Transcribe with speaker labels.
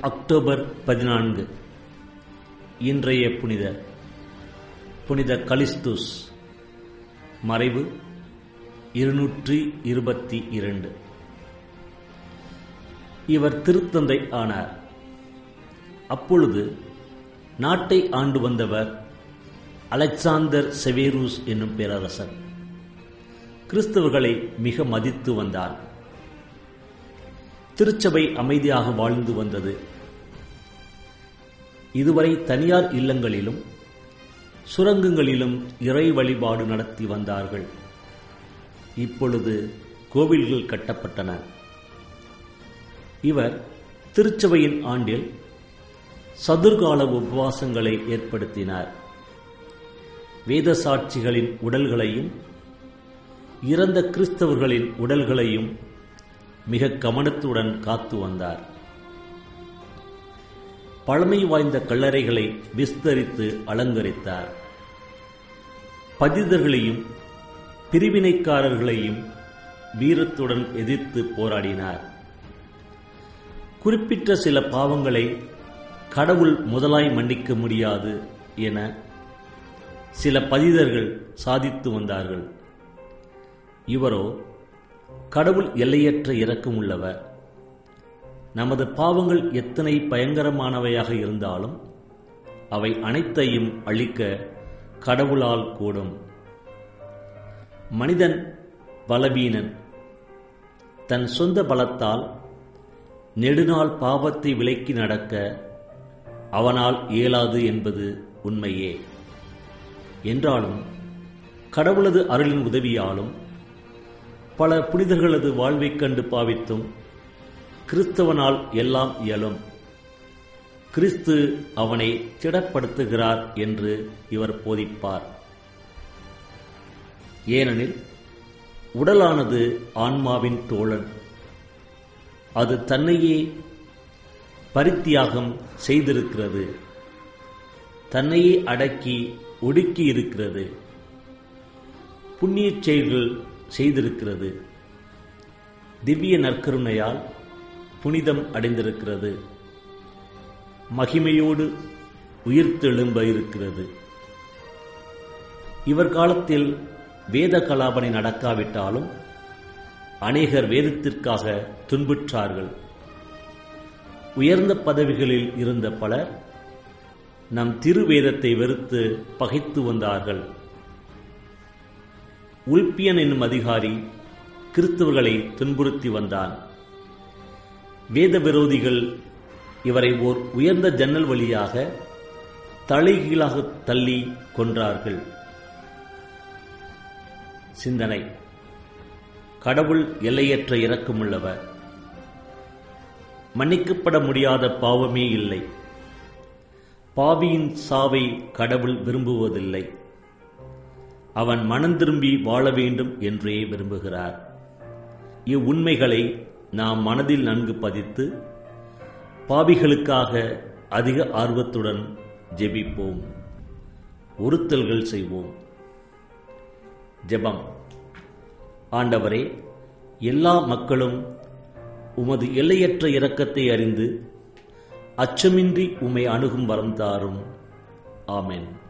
Speaker 1: October பதினான்கு இன்றைய புனிதர் புனித கலிஸ்துஸ் மறைவு இருநூற்றி இருபத்தி இரண்டு இவர் திருத்தந்தை ஆனார் அப்பொழுது நாட்டை ஆண்டு வந்தவர் அலெக்சாந்தர் செவேரூஸ் என்னும் பேரரசர் கிறிஸ்தவர்களை மிக மதித்து வந்தார் திருச்சபை அமைதியாக வாழ்ந்து வந்தது இதுவரை தனியார் இல்லங்களிலும் சுரங்கங்களிலும் இறை வழிபாடு நடத்தி வந்தார்கள் இப்பொழுது கோவில்கள் கட்டப்பட்டன இவர் திருச்சபையின் ஆண்டில் சதுர்கால உபவாசங்களை ஏற்படுத்தினார் வேத சாட்சிகளின் உடல்களையும் இறந்த கிறிஸ்தவர்களின் உடல்களையும் மிக கவனத்துடன் காத்து வந்தார் பழமை வாய்ந்த கல்லறைகளை விஸ்தரித்து அலங்கரித்தார் பதிதர்களையும் பிரிவினைக்காரர்களையும் வீரத்துடன் எதிர்த்து போராடினார் குறிப்பிட்ட சில பாவங்களை கடவுள் முதலாய் மன்னிக்க முடியாது என சில பதிதர்கள் சாதித்து வந்தார்கள் இவரோ கடவுள் எல்லையற்ற இரக்கம் உள்ளவர் நமது பாவங்கள் எத்தனை பயங்கரமானவையாக இருந்தாலும் அவை அனைத்தையும் அழிக்க கடவுளால் கூடும் மனிதன் பலவீனன் தன் சொந்த பலத்தால் நெடுநாள் பாவத்தை விலக்கி நடக்க அவனால் இயலாது என்பது உண்மையே என்றாலும் கடவுளது அருளின் உதவியாலும் பல புனிதர்களது வாழ்வைக் கண்டு பாவித்தும் கிறிஸ்தவனால் எல்லாம் இயலும் கிறிஸ்து அவனை திடப்படுத்துகிறார் என்று இவர் போதிப்பார் ஏனெனில் உடலானது ஆன்மாவின் தோழன் அது தன்னையே பரித்தியாகம் செய்திருக்கிறது தன்னையே அடக்கி ஒடுக்கி இருக்கிறது புண்ணிய செயல்கள் செய்திருக்கிறது திவ்ய நற்கருணையால் புனிதம் அடைந்திருக்கிறது மகிமையோடு உயிர்த்தெழும்ப இருக்கிறது இவர் காலத்தில் வேத கலாபனை நடக்காவிட்டாலும் அநேகர் வேதத்திற்காக துன்புற்றார்கள் உயர்ந்த பதவிகளில் இருந்த பலர் நம் திருவேதத்தை வெறுத்து பகைத்து வந்தார்கள் உல்பியன் என்னும் அதிகாரி கிறிஸ்தவர்களை துன்புறுத்தி வந்தான் வேத விரோதிகள் இவரை ஓர் உயர்ந்த ஜன்னல் வழியாக தலைகீழாக தள்ளி கொன்றார்கள் சிந்தனை கடவுள் எல்லையற்ற இரக்கமுள்ளவர் மன்னிக்கப்பட முடியாத பாவமே இல்லை பாவியின் சாவை கடவுள் விரும்புவதில்லை அவன் மனம் திரும்பி வாழ வேண்டும் என்றே விரும்புகிறார் இவ்வுண்மைகளை நாம் மனதில் நன்கு பதித்து பாவிகளுக்காக அதிக ஆர்வத்துடன் ஜெபிப்போம் ஒருத்தல்கள் செய்வோம் ஜெபம் ஆண்டவரே எல்லா மக்களும் உமது எல்லையற்ற இரக்கத்தை அறிந்து அச்சமின்றி உம்மை அணுகும் வரம் தாரும் ஆமென்